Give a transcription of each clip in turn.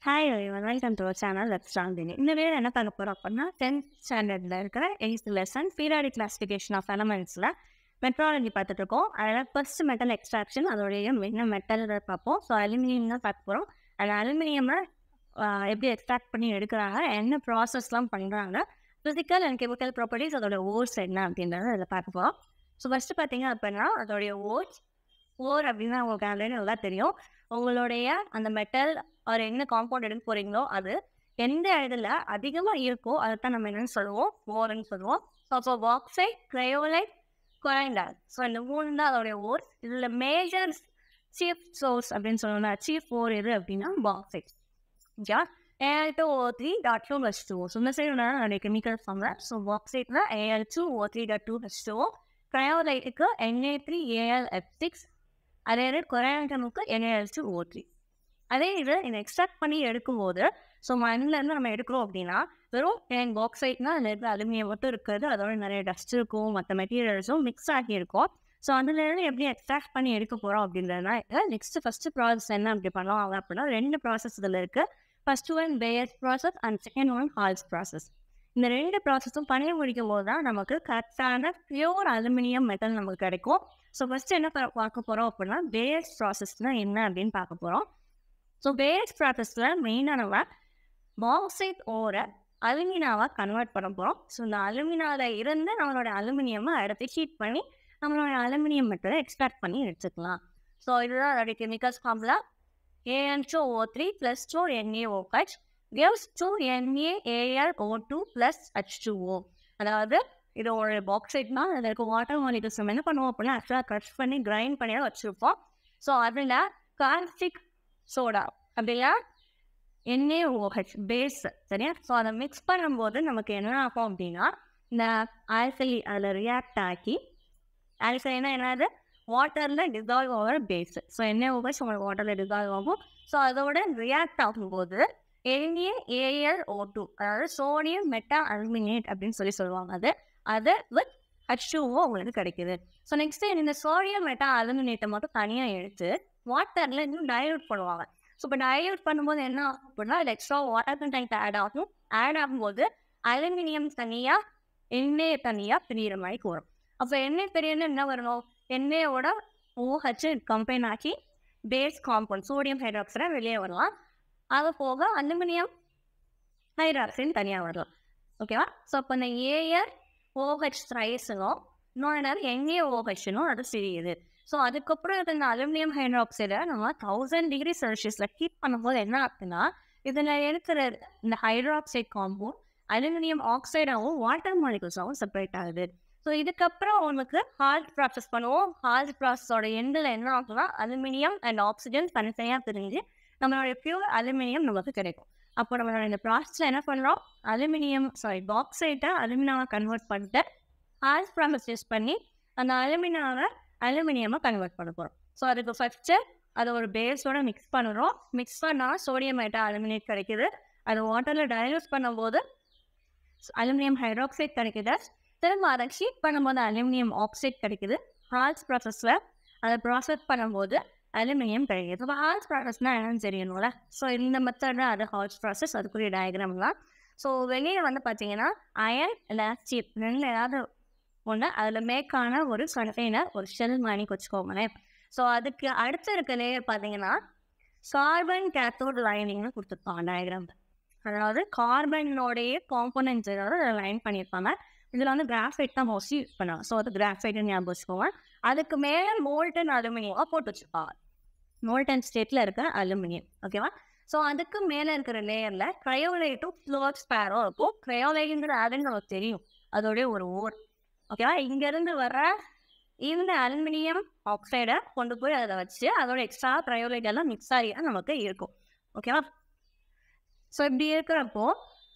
hi everyone welcome to channel let's strong தினி இந்த video என்ன பார்க்க போகிறோம் அப்படின்னா டென்த் ஸ்டாண்டர்டில் இருக்கிற eighth lesson periodic classification of எலமெண்ட்ஸில் மெட்ராலஜி பார்த்துட்டு இருக்கோம் அதில் ஃபர்ஸ்ட் மெட்டல் எக்ஸ்ட்ராக்ஷன் அதோடைய என்ன மெட்டல் பார்ப்போம் ஸோ அலுமினியம் தான் பார்க்க போகிறோம் அந்த அலுமினியமை எப்படி எக்ஸ்ட்ராக்ட் பண்ணி எடுக்கிறாங்க என்ன ப்ராசஸ்லாம் பண்ணுறாங்க ஃபிசிக்கல் அண்ட் கெமிக்கல் ப்ராப்பர்ட்டிஸ் அதோட ஓர்ஸ் என்ன அப்படின்றத அதில் பார்க்க போகிறோம் ஸோ ஃபஸ்ட்டு பார்த்தீங்க அப்படின்னா அதோடைய ஓர்ஸ் ஓர் அப்படின்னா உங்களுக்கு ஆல்ரெடி நல்லா தெரியும் உங்களுடைய அந்த மெட்டல் ஒரு என்ன காம்பவுண்ட் எடுக்க போகிறீங்களோ அது எந்த இடத்துல அதிகமாக இருக்கோ அதை தான் நம்ம என்னன்னு சொல்லுவோம் ஓர்ன்னு சொல்லுவோம் ஸோ அப்போ பாக்ஸைட் க்ரையோலைட் கொரைண்டால் ஸோ இந்த மூணு தான் அதோடைய ஓர் இதில் மேஜர் சீஃப் சோர்ஸ் அப்படின்னு சொல்லணும்னா சீஃப் ஓர் எது அப்படின்னா bauxite okay AL two O three dot two H two so இந்த சைடு நிறைய கெமிக்கல் சொல்கிறேன் ஸோ பாக்ஸைட்னா AL two O three dot two H two க்ரையோலைட்டுக்கு NA three AL F six அதே இது கொரையாண்டமுக்கு என்ஏஎல் டூ ஓ த்ரீ அதே இது இதை எக்ஸ்ட்ராக்ட் பண்ணி எடுக்கும்போது ஸோ மண்ணிலேருந்து நம்ம எடுக்கிறோம் அப்படின்னா வெறும் என் பாக்ஸைட்னா அதில் இருக்கிற அலுமினியம் மட்டும் இருக்கிறது அதோட நிறைய டஸ்ட் இருக்கும் மற்ற மெட்டீரியல்ஸும் மிக்ஸ் ஆகி இருக்கும் ஸோ அதுலேருந்து எப்படி எக்ஸ்ட்ராக்ட் பண்ணி எடுக்க போகிறோம் அப்படின்றதுனா நெக்ஸ்ட் ஃபஸ்ட்டு ப்ராசஸ் என்ன அப்படி பண்ணலாம் அப்படின்னா ரெண்டு ப்ராசஸ் இதில் இருக்குது first one Bayers process and second one Hall's process இந்த ரெண்டு ப்ராசஸும் பண்ணி முடிக்கும் போது தான் நமக்கு கரெக்டான பியூர் அலுமினியம் மெட்டல் நமக்கு கிடைக்கும் ஸோ ஃபஸ்ட்டு என்ன பார்க்க போகிறோம் அப்படின்னா பேயர்ஸ் ப்ராசஸ்னால் என்ன அப்படின்னு பார்க்க போகிறோம் ஸோ பேஸ் ப்ராசஸில் மெயினாக நம்ம பாக்சைட் ஓரை அலுமினாவாக கன்வெர்ட் பண்ண போகிறோம் ஸோ இந்த அலுமினாவில் இருந்து நம்மளோட அலுமினியமை அடுத்து ஹீட் பண்ணி நம்மளோட அலுமினியம் மெட்டலை எக்ஸ்ட்ராக்ட் பண்ணி எடுத்துக்கலாம் ஸோ இதுதான் அதோடைய chemicals formula AN two O three plus two NAO H gives two NAAR O two plus H two O அதாவது இது ஒரு பாக்சைட்னா அதில் இருக்க வாட்டர் மாலிகல்ஸ் நம்ம என்ன பண்ணுவோம் அப்படின்னா ஆக்சுவலாக கட் பண்ணி கிரைண்ட் பண்ணி வச்சுருப்போம் ஸோ அதில் கார்சிக் சோடா அப்படின்னா என்ஏஓஹெச் பேஸ் சரியா ஸோ அதை மிக்ஸ் பண்ணும்போது நமக்கு என்ன ஆகும் அப்படின்னா இந்த ஆல்கலி அதில் ரியாக்ட் ஆக்கி ஆல்கலினா என்னது வாட்டரில் டிசால்வ் ஆகிற பேஸ் ஸோ என்ஏஓஹெச் உங்களுக்கு வாட்டரில் டிசால்வ் ஆகும் ஸோ அதோட ரியாக்ட் ஆகும்போது என்ஏ ஏஎல் ஓ டூ அதாவது சோடியம் மெட்டா அலுமினேட் அப்படின்னு சொல்லி சொல்லுவாங்க அது அது வித் ஹச் டூஓ உங்களுக்கு கிடைக்குது ஸோ நெக்ஸ்ட் இந்த சோடியம் மெட்டா அலுமினேட்டை மட்டும் தனியாக எடுத்து வாட்டரில் இன்னும் டைல்யூட் பண்ணுவாங்க ஸோ இப்போ டைல்யூட் பண்ணும்போது என்ன ஆகும் அப்படின்னா அது எக்ஸ்ட்ரா வாட்டர் கண்டென்ட் ஆட் ஆகும் ஆட் ஆகும்போது அலுமினியம் தனியாக எண்ணெய் தனியாக பிரியிற மாதிரி வரும் அப்போ எண்ணெய் பிரியன்னு என்ன வரணும் எண்ணெயோட ஓஹெச் கம்பைன் ஆக்கி பேஸ் காம்பவுண்ட் சோடியம் ஹைட்ராக்சைடை வெளியே வரலாம் அது போக அலுமினியம் ஹைட்ராக்சைடு தனியாக வரலாம் ஓகேவா ஸோ அப்போ இந்த ஏஆர் ஓஹெச் ரைஸனும் இன்னொன்று எண்ணெய் ஓஹெச்னும் அது சிரியுது ஸோ அதுக்கப்புறம் இந்த அலுமினியம் ஹைட்ராக்சைடை நம்ம தௌசண்ட் டிகிரி செல்சியஸில் ஹீட் பண்ணும்போது என்ன ஆகுதுன்னா இதில் இருக்கிற இந்த ஹைட்ராக்சைட் காம்பவுண்ட் அலுமினியம் ஆக்சைடாகவும் வாட்டர் மாலிகல்ஸாகவும் செப்பரேட் ஆகுது ஸோ இதுக்கப்புறம் உங்களுக்கு ஹால்ட் ப்ராசஸ் பண்ணுவோம் ஹால்ட் ப்ராசஸோட எண்டில் என்ன ஆகுதுன்னா அலுமினியம் அண்ட் ஆக்சிஜன் தனித்தனியாக பிரிஞ்சு நம்மளோட பியூர் அலுமினியம் நமக்கு கிடைக்கும் அப்போ நம்மளோட இந்த ப்ராசஸில் என்ன பண்ணுறோம் அலுமினியம் சாரி பாக்ஸைட்டை அலுமினியாவை கன்வெர்ட் பண்ணிட்டு ஹால்ட் ப்ராசஸ் யூஸ் பண்ணி அந்த அலுமினியாவை அலுமினியமாக கன்வெர்ட் பண்ண போகிறோம் ஸோ அதுக்கு ஃபஸ்ட்டு அதை ஒரு பேஸோட மிக்ஸ் பண்ணுறோம் மிக்ஸ் பண்ணால் சோடியம் ஐட்டா அலுமினேட் கிடைக்குது அது வாட்டரில் டைலூட் பண்ணும்போது அலுமினியம் ஹைட்ராக்சைட் கிடைக்குது திரும்ப அதை ஹீட் பண்ணும்போது அலுமினியம் ஆக்சைட் கிடைக்குது ஹால்ஸ் ப்ராசஸில் அதை ப்ராசஸ் பண்ணும்போது அலுமினியம் கிடைக்குது இப்போ ஹால்ஸ் ப்ராசஸ்னால் என்னன்னு தெரியணும்ல ஸோ இந்த மெத்தட் தான் அது ஹால்ஸ் ப்ராசஸ் அதுக்குரிய டயக்ராம் தான் ஸோ வெளியே வந்து பார்த்தீங்கன்னா அயன் இல்லை சீப் ரெண்டு ஏதாவது ஒன்று அதில் மேக்கான ஒரு கண்டெய்னர் ஒரு ஷெல் மாதிரி வச்சுக்கோங்களேன் ஸோ அதுக்கு அடுத்து இருக்க லேயர் பார்த்தீங்கன்னா கார்பன் கேத்தோட் லைனிங்னு கொடுத்துருப்பாங்க டயக்ராம் அதாவது கார்பனோடைய காம்போனன்ட்ஸ் ஏதாவது அதில் லைன் பண்ணியிருப்பாங்க இதில் வந்து கிராஃபைட் தான் மோஸ்ட்லி யூஸ் பண்ணுவாங்க ஸோ அது கிராஃபைட்னு ஞாபகம் வச்சுக்கோங்க அதுக்கு மேலே மோல்டன் அலுமினியமாக போட்டு வச்சுருப்பாங்க மோல்டன் ஸ்டேட்டில் இருக்கிற அலுமினியம் ஓகேவா ஸோ அதுக்கு மேலே இருக்கிற லேயரில் க்ரையோலைட்டும் ஃப்ளோர் ஸ்பேரும் இருக்கும் க்ரையோலைட்டுங்கிற ஆடுன்னு நமக்கு தெரியும் அதோடைய ஒரு ஓர் ஓகேவா இங்கேருந்து வர இந்த அலுமினியம் ஆக்சைடை கொண்டு போய் அதில் வச்சு அதோட எக்ஸ்ட்ரா க்ரையோலைட் எல்லாம் மிக்ஸ் ஆகி நமக்கு இருக்கும் ஓகேவா ஸோ இப்படி இருக்கிறப்போ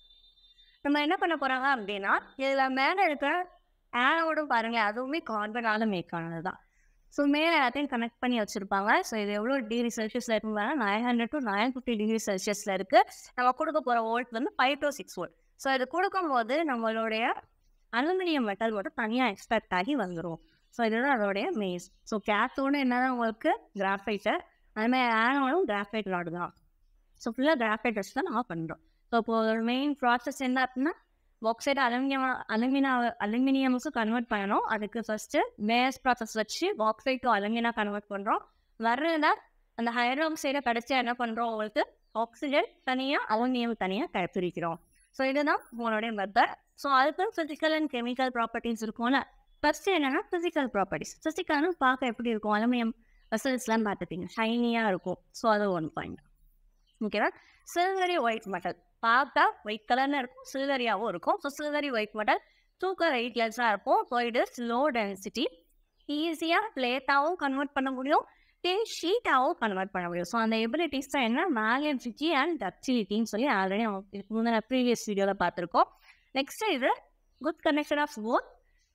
நம்ம என்ன பண்ண போகிறாங்க அப்படின்னா இதில் மேலே இருக்கிற ஆனோடும் பாருங்கள் அதுவுமே கார்பனால் மேக் ஆனது தான் ஸோ மேலே எல்லாத்தையும் கனெக்ட் பண்ணி வச்சுருப்பாங்க ஸோ இது எவ்வளோ டிகிரி செல்சியஸில் இருக்கும் nine hundred to nine fifty degree செல்சியஸில் இருக்குது நம்ம கொடுக்க போகிற வோல்ட் வந்து five to six volt so இது கொடுக்கும்போது நம்மளுடைய அலுமினியம் மெட்டல் மட்டும் தனியாக எக்ஸ்பெக்ட் ஆகி வந்துடும் ஸோ இதுதான் அதோடைய மேஸ் ஸோ கேத்தோடு என்னதான் உங்களுக்கு கிராஃபைட்டு அதுமாதிரி ஆனோடும் கிராஃபைட் ராடு தான் ஸோ ஃபுல்லாக கிராஃபைட் வச்சு தான் நம்ம பண்ணுறோம் ஸோ இப்போ ஒரு மெயின் ப்ராசஸ் என்ன அப்படின்னா பாக்சைட் அலுமினியம் அலுமினா அலுமினியமுக்கு கன்வெர்ட் பண்ணணும் அதுக்கு ஃபஸ்ட்டு மேஸ் ப்ராசஸ் வச்சு பாக்சைட் டு அலுமினா கன்வெர்ட் பண்ணுறோம் வர்றதுல அந்த ஹைட்ராக்சைடை கடைசியா என்ன பண்ணுறோம் உங்களுக்கு ஆக்சிஜன் தனியாக அலுமினியம் தனியாக பிரிக்கிறோம் ஸோ இதுதான் உங்களுடைய மெத்தட் ஸோ அதுக்கு ஃபிசிக்கல் அண்ட் கெமிக்கல் ப்ராப்பர்ட்டிஸ் இருக்கும்ல ஃபஸ்ட்டு என்னன்னா ஃபிசிக்கல் ப்ராப்பர்ட்டிஸ் ஃபிசிக்கல்னு பார்க்க எப்படி இருக்கும் அலுமினியம் வெசல்ஸ்லாம் பார்த்துப்பீங்க ஷைனியாக இருக்கும் ஸோ அது ஒன் பாயிண்ட் ஓகேவா சில்வரி ஒயிட் மெட்டல் பார்த்தா ஒயிட் கலர்னு இருக்கும் சில்வரியாகவும் இருக்கும் ஸோ சில்வரி ஒயிட் மெட்டல் தூக்க வெயிட்லெஸ்ஸாக இருக்கும் so it is low density ஈஸியாக பிளேட்டாகவும் கன்வெர்ட் பண்ண முடியும் தென் ஷீட்டாகவும் கன்வெர்ட் பண்ண முடியும் ஸோ அந்த எபிலிட்டிஸ் தான் என்ன மேலன்சிட்டி அண்ட் டக்டிலிட்டின்னு சொல்லி ஆல்ரெடி நம்ம இதுக்கு முந்தின ப்ரீவியஸ் வீடியோவில் பார்த்துருக்கோம் நெக்ஸ்ட் இது good connection of both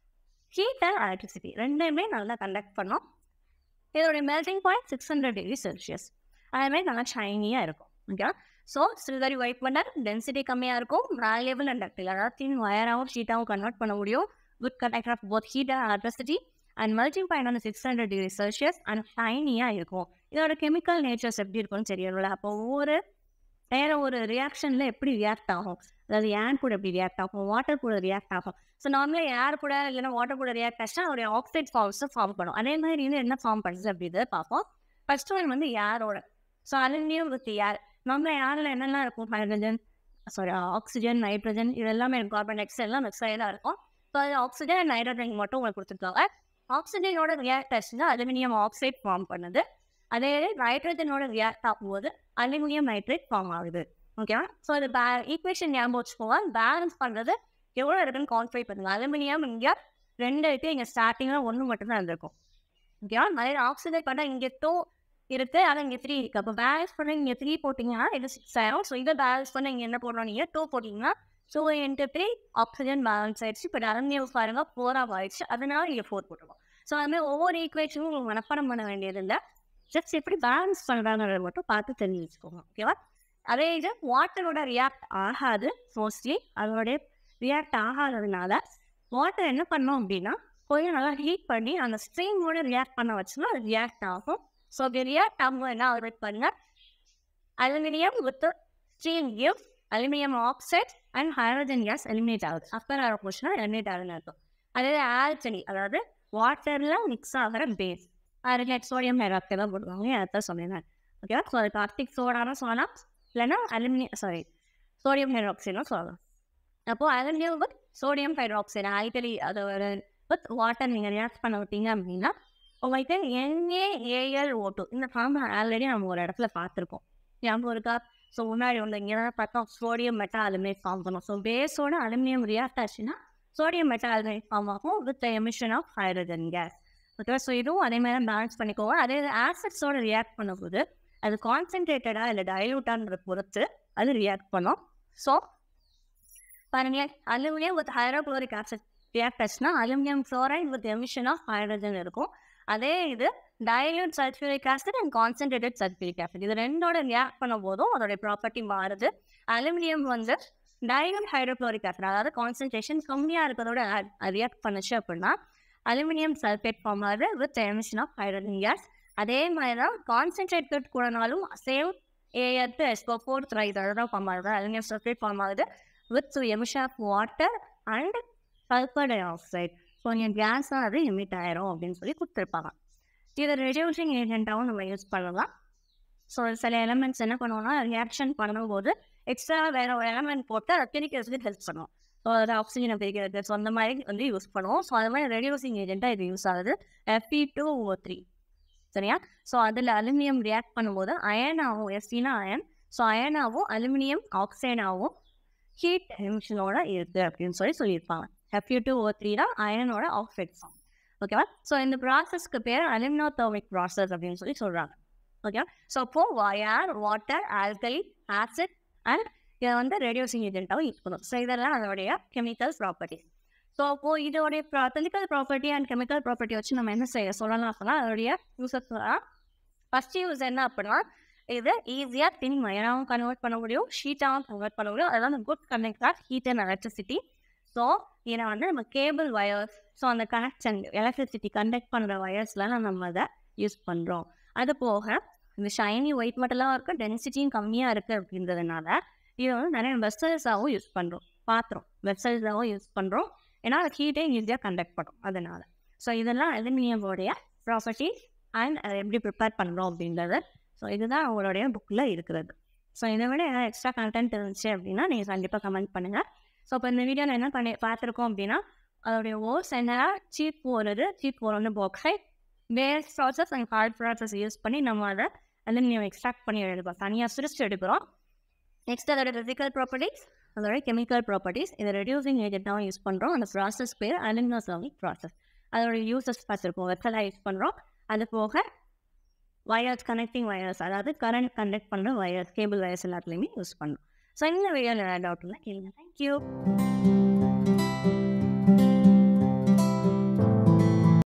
heat and electricity ரெண்டுமே நல்லா கண்டக்ட் பண்ணோம் இதோடைய melting point six hundred degree Celsius அதுமாதிரி நல்லா ஷைனியாக இருக்கும் ஓகே ஸோ சில்வரி ஒயிட் பண்ணர் டென்சிட்டி கம்மியாக இருக்கும் வேல்யூபிள் அண்ட் டக்டில் அதாவது தின் ஒயராகவும் ஷீட்டாகவும் கன்வெர்ட் பண்ண முடியும் good connect of both heat and electricity and melting point வந்து six hundred degree Celsius and ஷைனியாக இருக்கும் இதோட கெமிக்கல் நேச்சர்ஸ் எப்படி இருக்கும்னு தெரியல அப்போ ஒவ்வொரு வேற ஒரு ரியாக்ஷனில் எப்படி ரியாக்ட் ஆகும் அதாவது ஏர் கூட எப்படி ரியாக்ட் ஆகும் வாட்டர் கூட ரியாக்ட் ஆகும் ஸோ நார்மலாக ஏர் கூட இல்லைன்னா வாட்டர் கூட ரியாக்ட் ஆச்சுன்னா ஒரு ஆக்சைட் ஃபார்ம்ஸை ஃபார்ம் பண்ணும் அதே மாதிரி இது என்ன ஃபார்ம் பண்ணுது அப்படின்றத பார்ப்போம் ஃபர்ஸ்ட் ஒன் வந்து ஏரோட ஸோ அலுமினியம் வித் ஏர் நார்மலாக ஏரில் என்னெல்லாம் இருக்கும் ஹைட்ரஜன் சாரி ஆக்சிஜன் நைட்ரஜன் இது எல்லாமே இருக்கும் கார்பன் டை ஆக்சைடு எல்லாம் மிக்ஸாக இருக்கும் ஸோ அது ஆக்சிஜன் அண்ட் நைட்ரஜன் மட்டும் உங்களுக்கு கொடுத்துருக்காங்க ஆக்சிஜனோட ரியாக்ட் ஆச்சுன்னா அலுமினியம் ஆக்சைட் ஃபார்ம் பண்ணுது அதே நைட்ரஜனோட ரியாக்ட் ஆகும்போது அலுமினியம் நைட்ரேட் ஃபார்ம் ஆகுது ஓகேவா ஸோ அது பே ஈக்குவேஷன் ஞாபகம் வச்சுக்கோங்க பேலன்ஸ் பண்ணுறது எவ்வளோ இருக்குன்னு கான்ஃபை பண்ணுங்க அலுமினியம் இங்கே ரெண்டு இருக்கு இங்கே ஸ்டார்டிங்கில் ஒன்று மட்டும்தான் இருந்திருக்கும் ஓகேவா நிறைய ஆக்சிஜன் பண்ணால் இங்கே டூ இருக்கு ஆனால் இங்கே த்ரீ இருக்கு அப்போ பேலன்ஸ் பண்ண இங்கே த்ரீ போட்டிங்கன்னா இது சிக்ஸ் ஆயிரும் ஸோ இதை பேலன்ஸ் பண்ண இங்கே என்ன போடுறோம் நீங்கள் டூ போட்டிங்கன்னா so into three oxygen balance ஆயிடுச்சு இப்போ அலுமினியம் பாருங்க ஃபோராக ஆயிடுச்சு அதனால இங்கே ஃபோர் போட்டுருக்கோம் ஸோ அதுமாதிரி ஒவ்வொரு ஈக்குவேஷனும் உங்களுக்கு மனப்பாடம் பண்ண வேண்டியது இல்லை ஜஸ்ட் எப்படி பேலன்ஸ் பண்ணுறாங்கிறத மட்டும் பார்த்து தெரிஞ்சு வச்சுக்கோங்க ஓகேவா அதே இது வாட்டரோட ரியாக்ட் ஆகாது மோஸ்ட்லி அதோட ரியாக்ட் ஆகாததுனால வாட்டர் என்ன பண்ணோம் அப்படின்னா கொஞ்சம் நல்லா ஹீட் பண்ணி அந்த ஸ்ட்ரீமோட ரியாக்ட் பண்ண வச்சோம்னா அது ரியாக்ட் ஆகும் ஸோ அப்படி ரியாக்ட் ஆகும்போது என்ன ஆகுது பண்ணுங்க aluminium with steam give aluminium oxide and hydrogen gas eliminate ஆகுது அப்போ ஆகிற போச்சுன்னா எலிமினேட் ஆகுதுன்னு அர்த்தம் அதே ஆல்கனி அதாவது வாட்டரில் மிக்ஸ் ஆகிற பேஸ் அதில் சோடியம் ஹைட்ராக்சைடு தான் போடுவாங்க அதான் சொன்னேன் ஓகேவா ஸோ அது கார்த்திக் சோடான்னு சொல்லலாம் இல்லைன்னா அலுமினியம் சாரி சோடியம் ஹைட்ராக்சைடும் சொல்லலாம் அப்போது aluminium with sodium hydroxide alkali அது ஒரு வித் வாட்டர் நீங்கள் ரியாக்ட் பண்ண விட்டீங்க அப்படின்னா உங்களுக்கு என்ஏஏஎல் ஓட்டு இந்த ஃபார்ம் ஆல்ரெடி நம்ம ஒரு இடத்துல பார்த்துருக்கோம் ஞாபகம் இருக்கா ஸோ முன்னாடி வந்து இங்கே தான் பார்த்தோம் சோடியம் மெட்டா அலுமினியம் ஃபார்ம் பண்ணும் ஸோ பேஸோட அலுமினியம் ரியாக்ட் ஆச்சுன்னா சோடியம் மெட்டா அலுமினியம் ஃபார்ம் ஆகும் with emission of hydrogen gas okay so இதுவும் அதே மாதிரி பேலன்ஸ் பண்ணிக்கோங்க அதே ஆசிட்ஸோட ரியாக்ட் பண்ணும்போது அது கான்சென்ட்ரேட்டடாக இல்லை டைலூட்டான்ற பொறுத்து அது ரியாக்ட் பண்ணும் ஸோ பாருங்களேன் aluminium with hydrochloric acid react ஆச்சுன்னா aluminium fluoride with emission of hydrogen இருக்கும் அதே இது dilute sulphuric acid and concentrated sulphuric acid இது ரெண்டோட ரியாக்ட் பண்ணும் போதும் அதோடைய ப்ராப்பர்ட்டி மாறுது அலுமினியம் வந்து டைல்யூட் ஹைட்ரோக்ளோரிக் ஆசிட் அதாவது கான்சென்ட்ரேஷன் கம்மியாக இருக்கிறதோட ரியாக்ட் பண்ணுச்சு அப்படின்னா அலுமினியம் சல்ஃபேட் ஃபார்ம் ஆகுது with emission of hydrogen gas அதே மாதிரி தான் கான்சென்ட்ரேட்டட் கூடனாலும் சேம் ஏஎத்து எஸ்கோ ஃபோர் த்ரை தான் ஃபார்ம் ஆகுது அலுமினியம் சல்ஃபேட் ஃபார்ம் ஆகுது with emission of water and sulphur dioxide so இங்கே கேஸாக அது எமிட் ஆயிரும் அப்படின்னு சொல்லி கொடுத்துருப்பாங்க இதை ரெடியூசிங் ஏஜென்ட்டாகவும் நம்ம யூஸ் பண்ணலாம் ஸோ சில எலமெண்ட்ஸ் என்ன பண்ணுவோம்னா ரியாக்ஷன் பண்ணும்போது எக்ஸ்ட்ரா வேற ஒரு எலமெண்ட் போட்டு அதை பிரிக்கிறதுக்கு ஹெல்ப் பண்ணுவோம் ஸோ அது ஆக்சிஜனை பிரிக்கிறது ஸோ அந்த மாதிரி வந்து யூஸ் பண்ணுவோம் ஸோ அது மாதிரி ரெடியூசிங் ஏஜென்ட்டாக இது யூஸ் ஆகுது எஃபி டூ ஓ த்ரீ சரியா ஸோ அதில் அலுமினியம் ரியாக்ட் பண்ணும்போது அயன் ஆகும் எஸ்டினா அயன் ஸோ அயனாகவும் அலுமினியம் ஆக்சைடாகவும் ஹீட் எமிஷனோட இருக்குது அப்படின்னு சொல்லி சொல்லியிருப்பாங்க எஃப்யூ டூ ஓ த்ரீ தான் அயனோட ஆக்சைட் ஃபார்ம் ஓகேவா ஸோ இந்த ப்ராசஸ்க்கு பேர் அலுமினோதர்மிக் ப்ராசஸ் அப்படின்னு சொல்லி சொல்கிறாங்க ஓகேவா ஸோ அப்போ wire water alkali acid and இதை வந்து ரேடியோசிங் ஏஜென்ட்டாகவும் யூஸ் பண்ணும் ஸோ இதெல்லாம் அதோடைய கெமிக்கல் ப்ராப்பர்ட்டிஸ் ஸோ அப்போது இதோடைய physical property and chemical property வச்சு நம்ம என்ன செய்ய சொல்லலாம் அப்படின்னா அதோடைய யூஸஸ் சொல்லலாம் ஃபஸ்ட் யூஸ் என்ன அப்படின்னா இது ஈஸியாக தின் மயனாகவும் கன்வெர்ட் பண்ண முடியும் ஷீட்டாகவும் கன்வெர்ட் பண்ண முடியும் அதெல்லாம் good connect of heat and electricity so இதை வந்து நம்ம கேபிள் வயர்ஸ் ஸோ அந்த கனெக்ஷன் எலக்ட்ரிசிட்டி கண்டக்ட் பண்ணுற வயர்ஸ்லாம் நம்ம அதை யூஸ் பண்ணுறோம் அது போக இந்த ஷைனி ஒயிட் மட்டும்லாம் இருக்குது டென்சிட்டியும் கம்மியாக இருக்குது அப்படின்றதுனால இதை வந்து நிறைய வெசல்ஸாகவும் யூஸ் பண்ணுறோம் பாத்திரம் வெசல்ஸாகவும் யூஸ் பண்ணுறோம் ஏன்னா அது ஹீட்டே ஈஸியாக கண்டக்ட் பண்ணும் அதனால் ஸோ இதெல்லாம் அலுமினியமோடைய ப்ராப்பர்ட்டிஸ் அண்ட் அதை எப்படி ப்ரிப்பேர் பண்ணுறோம் அப்படின்றது ஸோ இதுதான் அவங்களுடைய புக்கில் இருக்கிறது ஸோ இதை விட ஏதாவது எக்ஸ்ட்ரா கண்டென்ட் இருந்துச்சு அப்படின்னா நீங்கள் கண்டிப்பாக கமெண்ட் பண்ணுங்கள் ஸோ இப்போ இந்த வீடியோவில் என்ன பண்ணி பார்த்துருக்கோம் அப்படின்னா அதோடைய ஓர்ஸ் என்ன சீப் போகிறது சீப் போர் வந்து bauxite waste process and hard process use பண்ணி நம்ம அதை அலுமினியம் எக்ஸ்ட்ராக்ட் பண்ணி எடுப்போம் தனியாக சிரிச்சு எடுக்கிறோம் நெக்ஸ்ட் அதோட ஃபிசிக்கல் ப்ராப்பர்ட்டிஸ் அதோட கெமிக்கல் ப்ராப்பர்ட்டிஸ் இதை ரெடியூசிங் ஏஜென்ட்டாகவும் யூஸ் பண்ணுறோம் அந்த ப்ராசஸ் பேர் அலுமினோசாமிக் ப்ராசஸ் அதோட யூசஸ் பார்த்துருப்போம் வெத்தலாக யூஸ் பண்ணுறோம் அது போக வயர்ஸ் கனெக்டிங் வயர்ஸ் அதாவது கரண்ட் கண்டக்ட் பண்ணுற வயர்ஸ் கேபிள் வயர்ஸ் எல்லாத்துலேயுமே யூஸ் பண்ணுறோம் ஸோ இந்த வீடியோவில் டவுட் இல்லை கேளுங்க தேங்க்யூ